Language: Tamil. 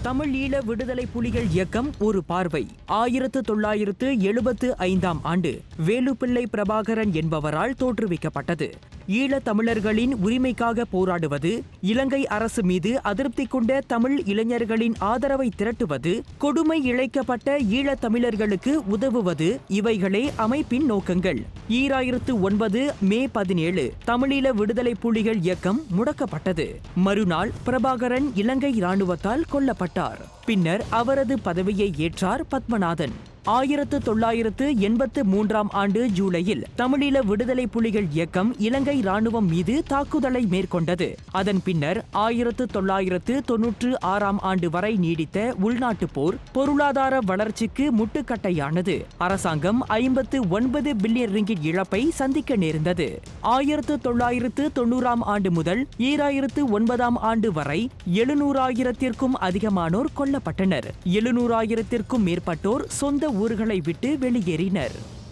தமிழ் ஈழ விடுதலை புலிகள் இயக்கம் ஒரு பார்வை ஆயிரத்து தொள்ளாயிரத்து எழுபத்து ஐந்தாம் ஆண்டு வேலுப்பிள்ளை பிரபாகரன் என்பவரால் தோற்றுவிக்கப்பட்டது ஈழத் தமிழர்களின் உரிமைக்காக போராடுவது இலங்கை அரசு மீது அதிருப்தி கொண்ட தமிழ் இளைஞர்களின் ஆதரவை திரட்டுவது கொடுமை இழைக்கப்பட்ட ஈழத் தமிழர்களுக்கு உதவுவது இவைகளே அமைப்பின் நோக்கங்கள் ஈராயிரத்து ஒன்பது மே பதினேழு தமிழீழ விடுதலை புலிகள் இயக்கம் முடக்கப்பட்டது மறுநாள் பிரபாகரன் இலங்கை இராணுவத்தால் கொல்லப்பட்டார் பின்னர் அவரது பதவியை ஏற்றார் பத்மநாதன் ஆயிரத்து தொள்ளாயிரத்து எண்பத்து மூன்றாம் ஆண்டு ஜூலையில் தமிழீழ விடுதலை புலிகள் இயக்கம் இலங்கை ராணுவம் மீது தாக்குதலை மேற்கொண்டது அதன் பின்னர் ஆயிரத்து தொள்ளாயிரத்து தொன்னூற்று ஆறாம் ஆண்டு வரை நீடித்த உள்நாட்டுப் போர் பொருளாதார வளர்ச்சிக்கு முட்டுக்கட்டையானது அரசாங்கம் ஐம்பத்து ஒன்பது பில்லியன் ரிங்கிட் இழப்பை சந்திக்க நேர்ந்தது ஆயிரத்து தொள்ளாயிரத்து தொண்ணூறாம் ஆண்டு முதல் ஈராயிரத்து ஒன்பதாம் ஆண்டு வரை எழுநூறாயிரத்திற்கும் அதிகமானோர் கொல்லப்பட்டனர் எழுநூறாயிரத்திற்கும் மேற்பட்டோர் சொந்த ஊர்களை விட்டு வெளியேறினர்